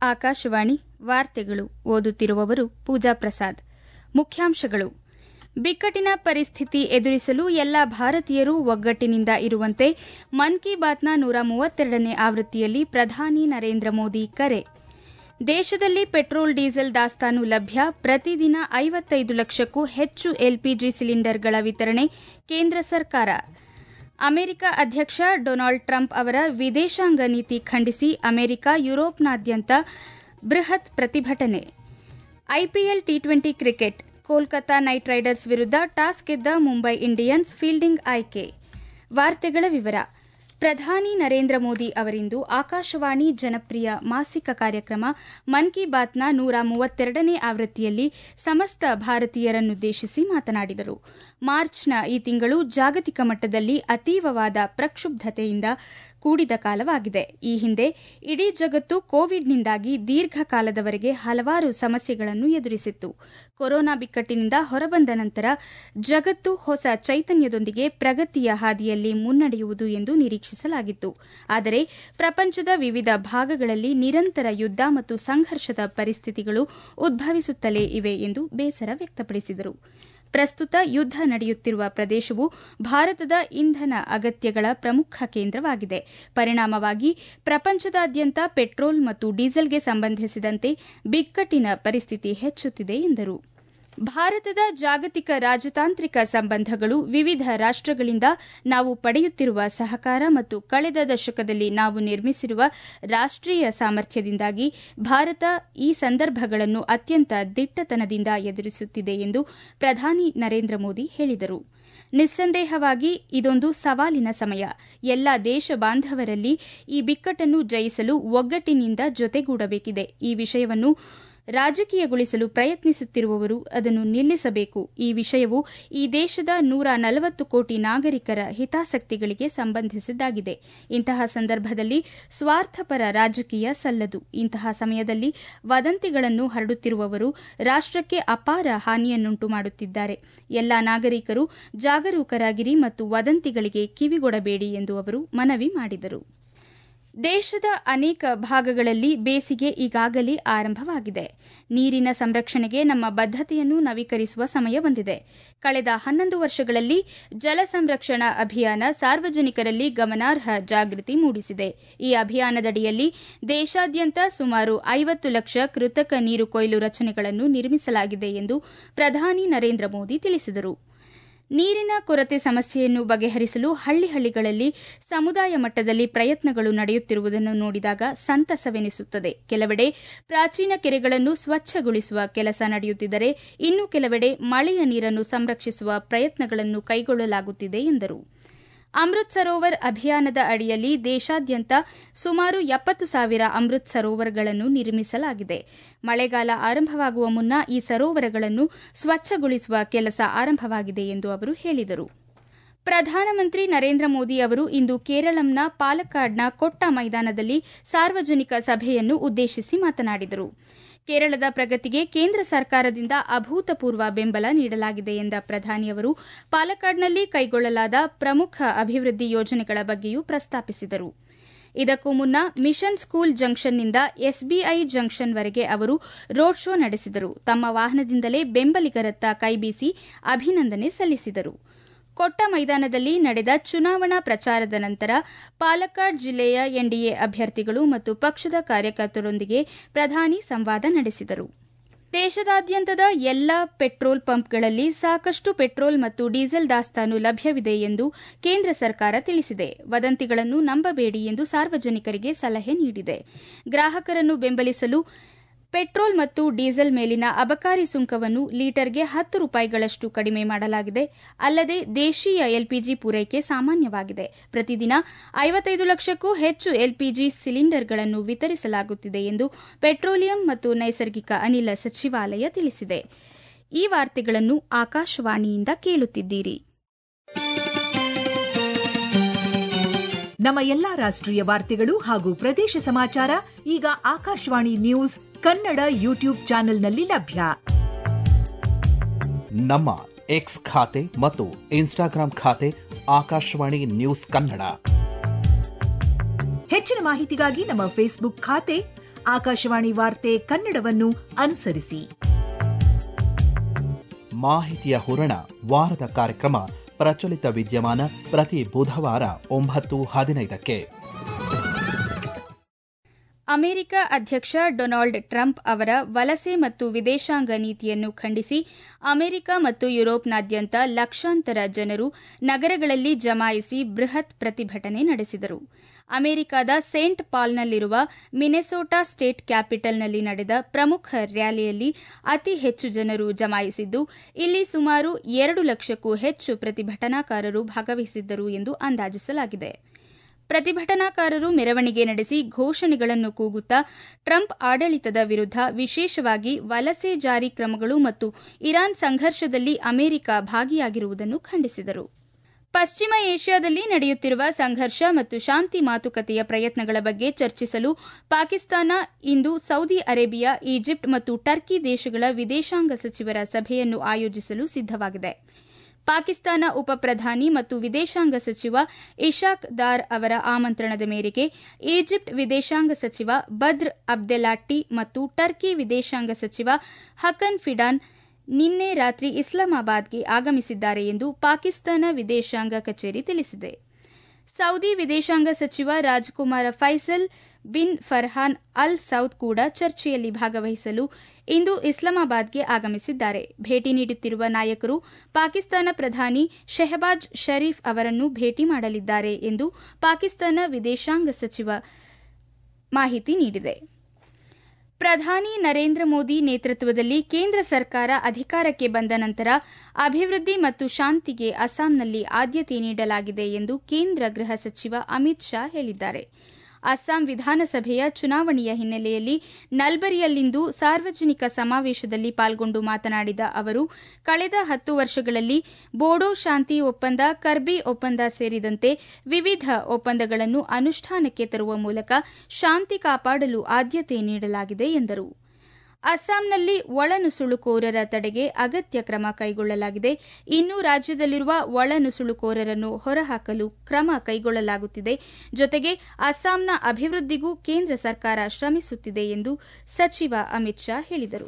ಆಕಾಶವಾಣಿ ವಾರ್ತೆಗಳು ಓದುತ್ತಿರುವವರು ಪೂಜಾ ಪ್ರಸಾದ್ ಮುಖ್ಯಾಂಶಗಳು ಬಿಕ್ಕಟ್ಟಿನ ಪರಿಸ್ಥಿತಿ ಎದುರಿಸಲು ಎಲ್ಲ ಭಾರತೀಯರು ಒಗ್ಗಟ್ಟಿನಿಂದ ಇರುವಂತೆ ಮನ್ ಕಿ ಬಾತ್ನ ನೂರ ಮೂವತ್ತೆರಡನೇ ಆವೃತ್ತಿಯಲ್ಲಿ ಪ್ರಧಾನಿ ನರೇಂದ್ರ ಮೋದಿ ಕರೆ ದೇಶದಲ್ಲಿ ಪೆಟ್ರೋಲ್ ಡೀಸೆಲ್ ದಾಸ್ತಾನು ಲಭ್ಯ ಪ್ರತಿದಿನ ಐವತ್ತೈದು ಲಕ್ಷಕ್ಕೂ ಹೆಚ್ಚು ಎಲ್ಪಿಜಿ ಸಿಲಿಂಡರ್ಗಳ ವಿತರಣೆ ಕೇಂದ್ರ ಸರ್ಕಾರ ಅಮೆರಿಕ ಅಧ್ಯಕ್ಷ ಡೊನಾಲ್ಡ್ ಟ್ರಂಪ್ ಅವರ ವಿದೇಶಾಂಗ ನೀತಿ ಖಂಡಿಸಿ ಅಮೆರಿಕ ಯುರೋಪ್ನಾದ್ಯಂತ ಬೃಹತ್ ಪ್ರತಿಭಟನೆ IPL T twenty cricket Kolkata knight riders ವಿರುದ್ಧ ಟಾಸ್ ಗೆದ್ದ ಮುಂಬೈ ಇಂಡಿಯನ್ಸ್ ಫೀಲ್ಡಿಂಗ್ ಆಯ್ಕೆ ವಾರ್ತೆಗಳ ವಿವರ ಪ್ರಧಾನಿ ನರೇಂದ್ರ ಮೋದಿ ಅವರಿಂದು ಆಕಾಶವಾಣಿ ಜನಪ್ರಿಯ ಮಾಸಿಕ ಕಾರ್ಯಕ್ರಮ ಮನ್ ಕಿ ಬಾತ್ನ ನೂರ ಮೂವತ್ತೆರಡನೇ ಆವೃತ್ತಿಯಲ್ಲಿ ಸಮಸ್ತ ಭಾರತೀಯರನ್ನುದ್ದೇಶಿಸಿ ಮಾತನಾಡಿದರು ಮಾರ್ಚ್ನ ಈ ತಿಂಗಳು ಜಾಗತಿಕ ಮಟ್ಟದಲ್ಲಿ ಅತೀವವಾದ ಪ್ರಕ್ಷುಬ್ಧತೆಯಿಂದ ಕೂಡಿದ ಕಾಲವಾಗಿದೆ ಈ ಹಿಂದೆ ಇಡೀ ಜಗತ್ತು ಕೋವಿಡ್ನಿಂದಾಗಿ ದೀರ್ಘಕಾಲದವರೆಗೆ ಹಲವಾರು ಸಮಸ್ಯೆಗಳನ್ನು ಎದುರಿಸಿತ್ತು ಕೊರೋನಾ ಬಿಕ್ಕಟ್ಟಿನಿಂದ ಹೊರಬಂದ ನಂತರ ಜಗತ್ತು ಹೊಸ ಚೈತನ್ಯದೊಂದಿಗೆ ಪ್ರಗತಿಯ ಹಾದಿಯಲ್ಲಿ ಮುನ್ನಡೆಯುವುದು ಎಂದು ನಿರೀಕ್ಷಿಸಲಾಗಿತ್ತು ಆದರೆ ಪ್ರಪಂಚದ ವಿವಿಧ ಭಾಗಗಳಲ್ಲಿ ನಿರಂತರ ಯುದ್ಧ ಮತ್ತು ಸಂಘರ್ಷದ ಪರಿಸ್ಥಿತಿಗಳು ಉದ್ಭವಿಸುತ್ತಲೇ ಇವೆ ಎಂದು ಬೇಸರ ವ್ಯಕ್ತಪಡಿಸಿದರು ಪ್ರಸ್ತುತ ಯುದ್ಧ ನಡೆಯುತ್ತಿರುವ ಪ್ರದೇಶವು ಭಾರತದ ಇಂಧನ ಅಗತ್ಯಗಳ ಪ್ರಮುಖ ಕೇಂದ್ರವಾಗಿದೆ ಪರಿಣಾಮವಾಗಿ ಪ್ರಪಂಚದಾದ್ಯಂತ ಪೆಟ್ರೋಲ್ ಮತ್ತು ಡೀಸೆಲ್ಗೆ ಸಂಬಂಧಿಸಿದಂತೆ ಬಿಕ್ಕಟ್ಟಿನ ಪರಿಸ್ಥಿತಿ ಹೆಚ್ಚುತ್ತಿದೆ ಎಂದರು ಭಾರತದ ಜಾಗತಿಕ ರಾಜತಾಂತ್ರಿಕ ಸಂಬಂಧಗಳು ವಿವಿಧ ರಾಷ್ಟಗಳಿಂದ ನಾವು ಪಡೆಯುತ್ತಿರುವ ಸಹಕಾರ ಮತ್ತು ಕಳೆದ ದಶಕದಲ್ಲಿ ನಾವು ನಿರ್ಮಿಸಿರುವ ರಾಷ್ಟೀಯ ಸಾಮರ್ಥ್ಯದಿಂದಾಗಿ ಭಾರತ ಈ ಸಂದರ್ಭಗಳನ್ನು ಅತ್ಯಂತ ದಿಟ್ಟತನದಿಂದ ಎದುರಿಸುತ್ತಿದೆ ಎಂದು ಪ್ರಧಾನಿ ನರೇಂದ್ರ ಮೋದಿ ಹೇಳಿದರು ನಿಸ್ಸಂದೇಹವಾಗಿ ಇದೊಂದು ಸವಾಲಿನ ಸಮಯ ಎಲ್ಲ ದೇಶ ಬಾಂಧವರಲ್ಲಿ ಈ ಬಿಕ್ಕಟ್ಟನ್ನು ಜಯಿಸಲು ಒಗ್ಗಟ್ಟಿನಿಂದ ಜೊತೆಗೂಡಬೇಕಿದೆ ಈ ವಿಷಯವನ್ನು ರಾಜಕೀಯಗೊಳಿಸಲು ಪ್ರಯತ್ನಿಸುತ್ತಿರುವವರು ಅದನ್ನು ನಿಲ್ಲಿಸಬೇಕು ಈ ವಿಷಯವು ಈ ದೇಶದ ನೂರ ನಲವತ್ತು ಕೋಟಿ ನಾಗರಿಕರ ಹಿತಾಸಕ್ತಿಗಳಿಗೆ ಸಂಬಂಧಿಸಿದ್ದಾಗಿದೆ ಇಂತಹ ಸಂದರ್ಭದಲ್ಲಿ ಸ್ವಾರ್ಥಪರ ರಾಜಕೀಯ ಸಲ್ಲದು ಇಂತಹ ಸಮಯದಲ್ಲಿ ವದಂತಿಗಳನ್ನು ಹರಡುತ್ತಿರುವವರು ರಾಷ್ಟಕ್ಕೆ ಅಪಾರ ಹಾನಿಯನ್ನುಂಟು ಮಾಡುತ್ತಿದ್ದಾರೆ ಎಲ್ಲ ನಾಗರಿಕರು ಜಾಗರೂಕರಾಗಿರಿ ಮತ್ತು ವದಂತಿಗಳಿಗೆ ಕಿವಿಗೊಡಬೇಡಿ ಎಂದು ಅವರು ಮನವಿ ಮಾಡಿದರು ದೇಶದ ಅನೇಕ ಭಾಗಗಳಲ್ಲಿ ಬೇಸಿಗೆ ಈಗಾಗಲೇ ಆರಂಭವಾಗಿದೆ ನೀರಿನ ಸಂರಕ್ಷಣೆಗೆ ನಮ್ಮ ಬದ್ದತೆಯನ್ನು ನವೀಕರಿಸುವ ಸಮಯ ಬಂದಿದೆ ಕಳೆದ ಹನ್ನೊಂದು ವರ್ಷಗಳಲ್ಲಿ ಜಲ ಸಂರಕ್ಷಣಾ ಅಭಿಯಾನ ಸಾರ್ವಜನಿಕರಲ್ಲಿ ಗಮನಾರ್ಹ ಜಾಗೃತಿ ಮೂಡಿಸಿದೆ ಈ ಅಭಿಯಾನದಡಿಯಲ್ಲಿ ದೇಶಾದ್ಯಂತ ಸುಮಾರು ಐವತ್ತು ಲಕ್ಷ ಕೃತಕ ನೀರು ಕೊಯ್ಲು ರಚನೆಗಳನ್ನು ನಿರ್ಮಿಸಲಾಗಿದೆ ಎಂದು ಪ್ರಧಾನಿ ನರೇಂದ್ರ ಮೋದಿ ತಿಳಿಸಿದರು ನೀರಿನ ಕೊರತೆ ಸಮಸ್ಯೆಯನ್ನು ಬಗೆಹರಿಸಲು ಹಳ್ಳಿ ಹಳ್ಳಿಗಳಲ್ಲಿ ಸಮುದಾಯ ಮಟ್ಟದಲ್ಲಿ ಪ್ರಯತ್ನಗಳು ನಡೆಯುತ್ತಿರುವುದನ್ನು ನೋಡಿದಾಗ ಸಂತಸವೆನಿಸುತ್ತದೆ ಕೆಲವೆಡೆ ಪ್ರಾಚೀನ ಕೆರೆಗಳನ್ನು ಸ್ವಚ್ಛಗೊಳಿಸುವ ಕೆಲಸ ನಡೆಯುತ್ತಿದ್ದರೆ ಇನ್ನು ಕೆಲವೆಡೆ ಮಳೆಯ ನೀರನ್ನು ಸಂರಕ್ಷಿಸುವ ಪ್ರಯತ್ನಗಳನ್ನು ಕೈಗೊಳ್ಳಲಾಗುತ್ತಿದೆ ಎಂದರು ಅಮೃತ್ ಸರೋವರ್ ಅಭಿಯಾನದ ಅಡಿಯಲ್ಲಿ ದೇಶಾದ್ಯಂತ ಸುಮಾರು ಎಪ್ಪತ್ತು ಸಾವಿರ ಅಮೃತ್ ಸರೋವರಗಳನ್ನು ನಿರ್ಮಿಸಲಾಗಿದೆ ಮಳೆಗಾಲ ಆರಂಭವಾಗುವ ಮುನ್ನ ಈ ಸರೋವರಗಳನ್ನು ಸ್ವಚ್ಛಗೊಳಿಸುವ ಕೆಲಸ ಆರಂಭವಾಗಿದೆ ಎಂದು ಅವರು ಹೇಳಿದರು ಪ್ರಧಾನಮಂತ್ರಿ ನರೇಂದ್ರ ಮೋದಿ ಅವರು ಇಂದು ಕೇರಳಂನ ಪಾಲಕ್ಕಾಡ್ನ ಕೊಟ್ಟ ಮೈದಾನದಲ್ಲಿ ಸಾರ್ವಜನಿಕ ಸಭೆಯನ್ನು ಉದ್ದೇಶಿಸಿ ಮಾತನಾಡಿದರು ಕೇರಳದ ಪ್ರಗತಿಗೆ ಕೇಂದ್ರ ಸರ್ಕಾರದಿಂದ ಅಭೂತಪೂರ್ವ ಬೆಂಬಲ ನೀಡಲಾಗಿದೆ ಎಂದ ಪ್ರಧಾನಿಯವರು ಪಾಲಕ್ಕಾಡ್ನಲ್ಲಿ ಕೈಗೊಳ್ಳಲಾದ ಪ್ರಮುಖ ಅಭಿವೃದ್ಧಿ ಯೋಜನೆಗಳ ಬಗ್ಗೆಯೂ ಪ್ರಸ್ತಾಪಿಸಿದರು ಇದಕ್ಕೂ ಮುನ್ನ ಮಿಷನ್ ಸ್ಕೂಲ್ ಜಂಕ್ಷನ್ನಿಂದ ಎಸ್ಬಿಐ ಜಂಕ್ಷನ್ವರೆಗೆ ಅವರು ರೋಡ್ ಶೋ ನಡೆಸಿದರು ತಮ್ಮ ವಾಹನದಿಂದಲೇ ಬೆಂಬಲಿಗರತ್ತ ಕೈಬೀಸಿ ಅಭಿನಂದನೆ ಸಲ್ಲಿಸಿದರು ಕೊಟ್ಟ ಮೈದಾನದಲ್ಲಿ ನಡೆದ ಚುನಾವಣಾ ಪ್ರಚಾರದ ನಂತರ ಪಾಲಕ್ಕಾಡ್ ಜಿಲ್ಲೆಯ ಎನ್ಡಿಎ ಅಭ್ಯರ್ಥಿಗಳು ಮತ್ತು ಪಕ್ಷದ ಕಾರ್ಯಕರ್ತರೊಂದಿಗೆ ಪ್ರಧಾನಿ ಸಂವಾದ ನಡೆಸಿದರು ದೇಶದಾದ್ಯಂತದ ಎಲ್ಲ ಪೆಟ್ರೋಲ್ ಪಂಪ್ಗಳಲ್ಲಿ ಸಾಕಷ್ಟು ಪೆಟ್ರೋಲ್ ಮತ್ತು ಡೀಸೆಲ್ ದಾಸ್ತಾನು ಲಭ್ಯವಿದೆ ಎಂದು ಕೇಂದ್ರ ಸರ್ಕಾರ ತಿಳಿಸಿದೆ ವದಂತಿಗಳನ್ನು ನಂಬಬೇಡಿ ಎಂದು ಸಾರ್ವಜನಿಕರಿಗೆ ಸಲಹೆ ನೀಡಿದೆ ಗ್ರಾಹಕರನ್ನು ಬೆಂಬಲಿಸಲು ಪೆಟ್ರೋಲ್ ಮತ್ತು ಡೀಸೆಲ್ ಮೇಲಿನ ಅಬಕಾರಿ ಸುಂಕವನ್ನು ಲೀಟರ್ಗೆ ಹತ್ತು ರೂಪಾಯಿಗಳಷ್ಟು ಕಡಿಮೆ ಮಾಡಲಾಗಿದೆ ಅಲ್ಲದೆ ದೇಶೀಯ ಎಲ್ಪಿಜಿ ಪೂರೈಕೆ ಸಾಮಾನ್ಯವಾಗಿದೆ ಪ್ರತಿದಿನ ಐವತ್ತೈದು ಲಕ್ಷಕ್ಕೂ ಹೆಚ್ಚು ಎಲ್ಪಿಜಿ ಸಿಲಿಂಡರ್ಗಳನ್ನು ವಿತರಿಸಲಾಗುತ್ತಿದೆ ಎಂದು ಪೆಟ್ರೋಲಿಯಂ ಮತ್ತು ನೈಸರ್ಗಿಕ ಅನಿಲ ಸಚಿವಾಲಯ ತಿಳಿಸಿದೆ ಈ ವಾರ್ತೆಗಳನ್ನು ಆಕಾಶವಾಣಿಯಿಂದ ಕೇಳುತ್ತಿದ್ದೀರಿ ನಮ್ಮ ಎಲ್ಲಾ ರಾಷ್ಟ್ರೀಯ ವಾರ್ತೆಗಳು ಹಾಗೂ ಪ್ರದೇಶ ಸಮಾಚಾರ ಈಗ ಆಕಾಶವಾಣಿ ನ್ಯೂಸ್ ಕನ್ನಡ ಯೂಟ್ಯೂಬ್ ಚಾನೆಲ್ನಲ್ಲಿ ಲಭ್ಯ ನಮ್ಮ ಎಕ್ಸ್ ಖಾತೆ ಮತ್ತು ಇನ್ಸ್ಟಾಗ್ರಾಂ ಖಾತೆ ಆಕಾಶವಾಣಿ ನ್ಯೂಸ್ ಕನ್ನಡ ಹೆಚ್ಚಿನ ಮಾಹಿತಿಗಾಗಿ ನಮ್ಮ ಫೇಸ್ಬುಕ್ ಖಾತೆ ಆಕಾಶವಾಣಿ ವಾರ್ತೆ ಕನ್ನಡವನ್ನು ಅನುಸರಿಸಿ ಮಾಹಿತಿಯ ಹೂರಣ ವಾರದ ಕಾರ್ಯಕ್ರಮ ಪ್ರಚಲಿತ ವಿದ್ಯಮಾನ ಪ್ರತಿ ಬುಧವಾರ ಒಂಬತ್ತು ಹದಿನೈದಕ್ಕೆ ಅಮೆರಿಕ ಅಧ್ಯಕ್ಷ ಡೊನಾಲ್ಡ್ ಟ್ರಂಪ್ ಅವರ ವಲಸೆ ಮತ್ತು ವಿದೇಶಾಂಗ ನೀತಿಯನ್ನು ಖಂಡಿಸಿ ಅಮೆರಿಕ ಮತ್ತು ಯುರೋಪ್ನಾದ್ಯಂತ ಲಕ್ಷಾಂತರ ಜನರು ನಗರಗಳಲ್ಲಿ ಜಮಾಯಿಸಿ ಬೃಹತ್ ಪ್ರತಿಭಟನೆ ನಡೆಸಿದರು ಅಮೆರಿಕದ ಸೇಂಟ್ ಪಾಲ್ನಲ್ಲಿರುವ ಮಿನೆಸೋಟಾ ಸ್ಟೇಟ್ ಕ್ಯಾಪಿಟಲ್ನಲ್ಲಿ ನಡೆದ ಪ್ರಮುಖ ರ್ಯಾಲಿಯಲ್ಲಿ ಅತಿ ಹೆಚ್ಚು ಜನರು ಜಮಾಯಿಸಿದ್ದು ಇಲ್ಲಿ ಸುಮಾರು ಎರಡು ಲಕ್ಷಕ್ಕೂ ಹೆಚ್ಚು ಪ್ರತಿಭಟನಾಕಾರರು ಭಾಗವಹಿಸಿದ್ದರು ಎಂದು ಅಂದಾಜಿಸಲಾಗಿದೆ ಪ್ರತಿಭಟನಾಕಾರರು ಮೆರವಣಿಗೆ ನಡೆಸಿ ಘೋಷಣೆಗಳನ್ನು ಕೂಗುತ್ತಾ ಟ್ರಂಪ್ ಆಡಳಿತದ ವಿರುದ್ಧ ವಿಶೇಷವಾಗಿ ವಲಸೆ ಜಾರಿ ಕ್ರಮಗಳು ಮತ್ತು ಇರಾನ್ ಸಂಘರ್ಷದಲ್ಲಿ ಅಮೆರಿಕ ಭಾಗಿಯಾಗಿರುವುದನ್ನು ಖಂಡಿಸಿದರು ಪಶ್ಚಿಮ ಏಷ್ಯಾದಲ್ಲಿ ನಡೆಯುತ್ತಿರುವ ಸಂಘರ್ಷ ಮತ್ತು ಶಾಂತಿ ಮಾತುಕತೆಯ ಪ್ರಯತ್ನಗಳ ಬಗ್ಗೆ ಚರ್ಚಿಸಲು ಪಾಕಿಸ್ತಾನ ಇಂದು ಸೌದಿ ಅರೇಬಿಯಾ ಈಜಿಪ್ಟ್ ಮತ್ತು ಟರ್ಕಿ ದೇಶಗಳ ವಿದೇಶಾಂಗ ಸಚಿವರ ಸಭೆಯನ್ನು ಆಯೋಜಿಸಲು ಸಿದ್ದವಾಗಿದೆ ಪಾಕಿಸ್ತಾನ ಉಪ ಪ್ರಧಾನಿ ಮತ್ತು ವಿದೇಶಾಂಗ ಸಚಿವ ಇಶಾಕ್ ದಾರ್ ಅವರ ಆಮಂತ್ರಣದ ಮೇರೆಗೆ ಈಜಿಪ್ಟ್ ವಿದೇಶಾಂಗ ಸಚಿವ ಬದ್ರ್ ಅಬ್ದೆಲಾಟ್ಟಿ ಮತ್ತು ಟರ್ಕಿ ವಿದೇಶಾಂಗ ಸಚಿವ ಹಕನ್ ಫಿಡಾನ್ ನಿನ್ನೆ ರಾತ್ರಿ ಇಸ್ಲಾಮಾಬಾದ್ಗೆ ಆಗಮಿಸಿದ್ದಾರೆ ಎಂದು ಪಾಕಿಸ್ತಾನ ವಿದೇಶಾಂಗ ಕಚೇರಿ ತಿಳಿಸಿದೆ ಸೌದಿ ವಿದೇಶಾಂಗ ಸಚಿವ ರಾಜಕುಮಾರ Faisal bin Farhan Al Saud ಕೂಡ ಚರ್ಚೆಯಲ್ಲಿ ಭಾಗವಹಿಸಲು ಇಂದು ಇಸ್ಲಾಮಾಬಾದ್ಗೆ ಆಗಮಿಸಿದ್ದಾರೆ ಭೇಟಿ ನೀಡುತ್ತಿರುವ ನಾಯಕರು ಪಾಕಿಸ್ತಾನ ಪ್ರಧಾನಿ ಶೆಹಬಾಜ್ ಶರೀಫ್ ಅವರನ್ನು ಭೇಟಿ ಮಾಡಲಿದ್ದಾರೆ ಎಂದು ಪಾಕಿಸ್ತಾನ ವಿದೇಶಾಂಗ ಸಚಿವ ಮಾಹಿತಿ ನೀಡಿದೆ ಪ್ರಧಾನಿ ನರೇಂದ್ರ ಮೋದಿ ನೇತೃತ್ವದಲ್ಲಿ ಕೇಂದ್ರ ಸರ್ಕಾರ ಅಧಿಕಾರಕ್ಕೆ ಬಂದ ನಂತರ ಅಭಿವೃದ್ಧಿ ಮತ್ತು ಶಾಂತಿಗೆ ಅಸ್ಸಾಂನಲ್ಲಿ ಆದ್ಯತೆ ನೀಡಲಾಗಿದೆ ಎಂದು ಕೇಂದ್ರ ಗೃಹ ಸಚಿವ ಅಮಿತ್ ಶಾ ಹೇಳಿದ್ದಾರೆ ಅಸ್ಸಾಂ ವಿಧಾನಸಭೆಯ ಚುನಾವಣೆಯ ಹಿನ್ನೆಲೆಯಲ್ಲಿ ನಲ್ಬರಿಯಲ್ಲಿಂದು ಸಾರ್ವಜನಿಕ ಸಮಾವೇಶದಲ್ಲಿ ಪಾಲ್ಗೊಂಡು ಮಾತನಾಡಿದ ಅವರು ಕಳೆದ ಹತ್ತು ವರ್ಷಗಳಲ್ಲಿ ಬೋಡೋ ಶಾಂತಿ ಒಪ್ಪಂದ ಕರ್ಬಿ ಒಪ್ಪಂದ ಸೇರಿದಂತೆ ವಿವಿಧ ಒಪ್ಪಂದಗಳನ್ನು ಅನುಷ್ಠಾನಕ್ಕೆ ತರುವ ಮೂಲಕ ಶಾಂತಿ ಕಾಪಾಡಲು ಆದ್ಯತೆ ನೀಡಲಾಗಿದೆ ಎಂದರು ಅಸ್ಸಾಂನಲ್ಲಿ ಒಳನುಸುಳುಕೋರರ ತಡೆಗೆ ಅಗತ್ಯ ಕ್ರಮ ಕೈಗೊಳ್ಳಲಾಗಿದೆ ಇನ್ನು ರಾಜ್ಯದಲ್ಲಿರುವ ಒಳನುಸುಳುಕೋರರನ್ನು ಹೊರಹಾಕಲು ಕ್ರಮ ಕೈಗೊಳ್ಳಲಾಗುತ್ತಿದೆ ಜೊತೆಗೆ ಅಸ್ಸಾಂನ ಅಭಿವೃದ್ಧಿಗೂ ಕೇಂದ್ರ ಸರ್ಕಾರ ಶ್ರಮಿಸುತ್ತಿದೆ ಎಂದು ಸಚಿವ ಅಮಿತ್ ಶಾ ಹೇಳಿದರು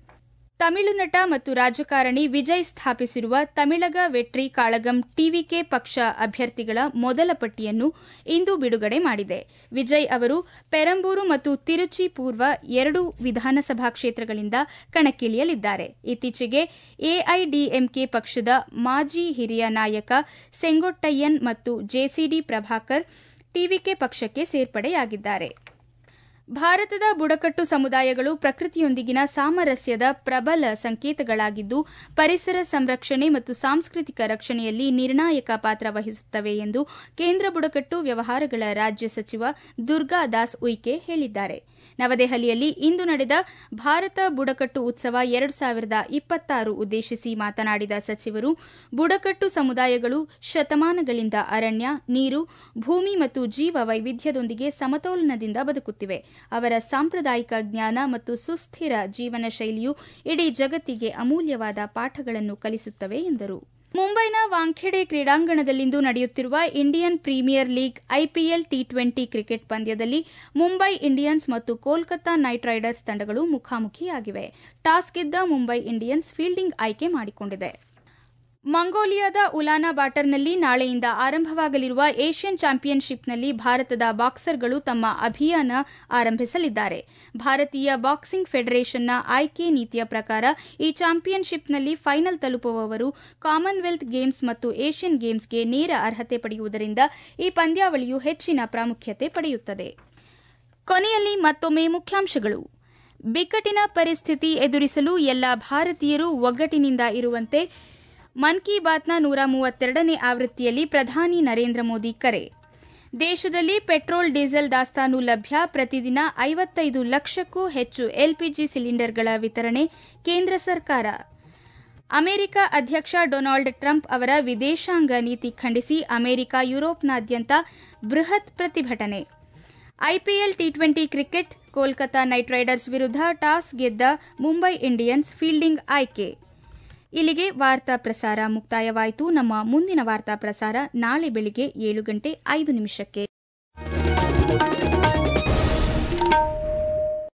ತಮಿಳು ನಟ ಮತ್ತು ರಾಜಕಾರಣಿ ವಿಜಯ್ ಸ್ಥಾಪಿಸಿರುವ ತಮಿಳಗ ವೆಟ್ರಿ ಕಾಳಗಂ ಟಿವಿಕೆ ಪಕ್ಷ ಅಭ್ಯರ್ಥಿಗಳ ಮೊದಲ ಪಟ್ಟಿಯನ್ನು ಇಂದು ಬಿಡುಗಡೆ ಮಾಡಿದೆ ವಿಜಯ್ ಅವರು ಪೆರಂಬೂರು ಮತ್ತು ತಿರುಚಿ ಪೂರ್ವ ಎರಡು ವಿಧಾನಸಭಾ ಕ್ಷೇತ್ರಗಳಿಂದ ಕಣಕ್ಕಿಳಿಯಲಿದ್ದಾರೆ ಇತ್ತೀಚೆಗೆ ಎಐಡಿಎಂಕೆ ಪಕ್ಷದ ಮಾಜಿ ಹಿರಿಯ ನಾಯಕ ಸೆಂಗೊಟ್ಟಯ್ಯನ್ ಮತ್ತು ಜೆಸಿಡಿ ಪ್ರಭಾಕರ್ ಟಿವಿಕೆ ಪಕ್ಷಕ್ಕೆ ಸೇರ್ಪಡೆಯಾಗಿದ್ದಾರೆ ಭಾರತದ ಬುಡಕಟ್ಟು ಸಮುದಾಯಗಳು ಪ್ರಕೃತಿಯೊಂದಿಗಿನ ಸಾಮರಸ್ಯದ ಪ್ರಬಲ ಸಂಕೇತಗಳಾಗಿದ್ದು ಪರಿಸರ ಸಂರಕ್ಷಣೆ ಮತ್ತು ಸಾಂಸ್ಕೃತಿಕ ರಕ್ಷಣೆಯಲ್ಲಿ ನಿರ್ಣಾಯಕ ಪಾತ್ರ ವಹಿಸುತ್ತವೆ ಎಂದು ಕೇಂದ್ರ ಬುಡಕಟ್ಟು ವ್ಯವಹಾರಗಳ ರಾಜ್ಯ ಸಚಿವ ದುರ್ಗಾ ದಾಸ್ ಉಯ್ಕೆ ಹೇಳಿದ್ದಾರೆ ನವದೆಹಲಿಯಲ್ಲಿ ಇಂದು ನಡೆದ ಭಾರತ ಬುಡಕಟ್ಟು ಉತ್ಸವ ಎರಡು ಸಾವಿರದ ಇಪ್ಪತ್ತಾರು ಉದ್ದೇಶಿಸಿ ಮಾತನಾಡಿದ ಸಚಿವರು ಬುಡಕಟ್ಟು ಸಮುದಾಯಗಳು ಶತಮಾನಗಳಿಂದ ಅರಣ್ಯ ನೀರು ಭೂಮಿ ಮತ್ತು ಜೀವ ವೈವಿಧ್ಯದೊಂದಿಗೆ ಸಮತೋಲನದಿಂದ ಬದುಕುತ್ತಿವೆ ಅವರ ಸಾಂಪ್ರದಾಯಿಕ ಜ್ಞಾನ ಮತ್ತು ಸುಸ್ಥಿರ ಜೀವನ ಶೈಲಿಯು ಇಡೀ ಜಗತ್ತಿಗೆ ಅಮೂಲ್ಯವಾದ ಪಾಠಗಳನ್ನು ಕಲಿಸುತ್ತವೆ ಎಂದರು ಮುಂಬೈನ ವಾಂಖೆಡೆ ಕ್ರೀಡಾಂಗಣದಲ್ಲಿಂದು ನಡೆಯುತ್ತಿರುವ Indian Premier League IPL T twenty cricket ಪಂದ್ಯದಲ್ಲಿ ಮುಂಬೈ ಇಂಡಿಯನ್ಸ್ ಮತ್ತು ಕೋಲ್ಕತಾ ನೈಟ್ ರೈಡರ್ಸ್ ತಂಡಗಳು ಮುಖಾಮುಖಿಯಾಗಿವೆ ಟಾಸ್ ಗೆದ್ದ ಮುಂಬೈ ಇಂಡಿಯನ್ಸ್ ಫೀಲ್ಡಿಂಗ್ ಆಯ್ಕೆ ಮಾಡಿಕೊಂಡಿದೆ ಮಂಗೋಲಿಯಾದ ಉಲಾನಾ ಬಾಟರ್ನಲ್ಲಿ ನಾಳೆಯಿಂದ ಆರಂಭವಾಗಲಿರುವ ಏಷ್ಯನ್ ಚಾಂಪಿಯನ್ಶಿಪ್ನಲ್ಲಿ ಭಾರತದ ಬಾಕ್ಸರ್ಗಳು ತಮ್ಮ ಅಭಿಯಾನ ಆರಂಭಿಸಲಿದ್ದಾರೆ ಭಾರತೀಯ ಬಾಕ್ಸಿಂಗ್ ಫೆಡರೇಷನ್ನ ಆಯ್ಕೆ ನೀತಿಯ ಪ್ರಕಾರ ಈ ಚಾಂಪಿಯನ್ಶಿಪ್ನಲ್ಲಿ ಫೈನಲ್ ತಲುಪುವವರು ಕಾಮನ್ವೆಲ್ತ್ ಗೇಮ್ಸ್ ಮತ್ತು ಏಷ್ಯನ್ ಗೇಮ್ಸ್ಗೆ ನೇರ ಅರ್ಹತೆ ಪಡೆಯುವುದರಿಂದ ಈ ಪಂದ್ಯಾವಳಿಯು ಹೆಚ್ಚಿನ ಪ್ರಾಮುಖ್ಯತೆ ಪಡೆಯುತ್ತದೆ ಕೊನೆಯಲ್ಲಿ ಮತ್ತೊಮ್ಮೆ ಮುಖ್ಯಾಂಶಗಳು ಬಿಕ್ಕಟ್ಟಿನ ಪರಿಸ್ಥಿತಿ ಎದುರಿಸಲು ಎಲ್ಲ ಭಾರತೀಯರು ಒಗ್ಗಟ್ಟಿನಿಂದ ಇರುವಂತೆ ಮನ್ ಕಿ ಬಾತ್ನ ನೂರ ಮೂವತ್ತೆರಡನೇ ಆವೃತ್ತಿಯಲ್ಲಿ ಪ್ರಧಾನಿ ನರೇಂದ್ರ ಮೋದಿ ಕರೆ ದೇಶದಲ್ಲಿ ಪೆಟ್ರೋಲ್ ಡೀಸೆಲ್ ದಾಸ್ತಾನು ಲಭ್ಯ ಪ್ರತಿದಿನ ಐವತ್ತೈದು ಲಕ್ಷಕ್ಕೂ ಹೆಚ್ಚು ಎಲ್ಪಿಜಿ ಸಿಲಿಂಡರ್ಗಳ ವಿತರಣೆ ಕೇಂದ್ರ ಸರ್ಕಾರ ಅಮೆರಿಕ ಅಧ್ಯಕ್ಷ ಡೊನಾಲ್ಡ್ ಟ್ರಂಪ್ ಅವರ ವಿದೇಶಾಂಗ ನೀತಿ ಖಂಡಿಸಿ ಅಮೆರಿಕ ಯುರೋಪ್ನಾದ್ಯಂತ ಬೃಹತ್ ಪ್ರತಿಭಟನೆ IPL T twenty cricket Kolkata knight riders ವಿರುದ್ಧ ಟಾಸ್ ಗೆದ್ದ ಮುಂಬೈ ಇಂಡಿಯನ್ಸ್ ಫೀಲ್ಡಿಂಗ್ ಆಯ್ಕೆ ಇಲ್ಲಿಗೆ ವಾರ್ತಾ ಪ್ರಸಾರ ಮುಕ್ತಾಯವಾಯಿತು ನಮ್ಮ ಮುಂದಿನ ವಾರ್ತಾ ಪ್ರಸಾರ ನಾಳೆ ಬೆಳಿಗ್ಗೆ ಏಳು ಗಂಟೆ ಐದು ನಿಮಿಷಕ್ಕೆ